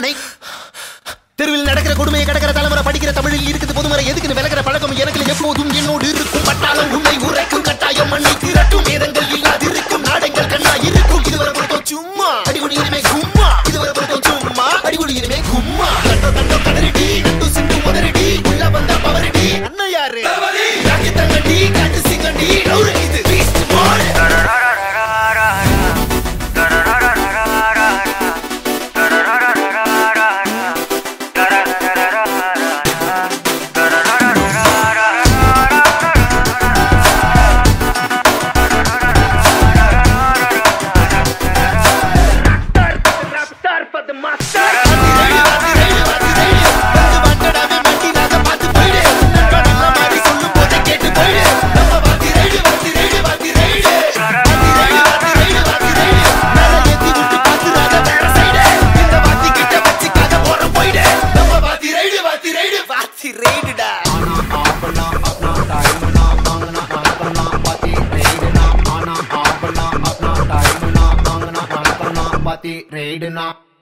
யானை தெருவில் நடக்கிற கொடுமையை கடக்கிற தலைமுறை படிக்கிற தமிழில் இருக்குது பொதுமறை எதுக்குன்னு விலகிற பழக்கம் எனக்கு எப்போதும் என்னோடு இருக்கும் பட்டாளம் உண்மை உரைக்கும் கட்டாயம் மண்ணை திரட்டும் வேதங்கள் இல்லாது இருக்கும் நாடங்கள் கண்ணா இருக்கும் இதுவரை பொறுத்தோம் சும்மா அடிகுடி இனிமே கும்மா இதுவரை பொறுத்தோம் சும்மா அடிகுடி இனிமே கும்மா தண்டோ தண்டோ கதறிடி நட்டு சிந்து உதறிடி உள்ள வந்த பவரடி அண்ணன் யாரு ராக்கி தங்கடி காட்டு சிங்கடி நவுறு இது beast boy. Ready now.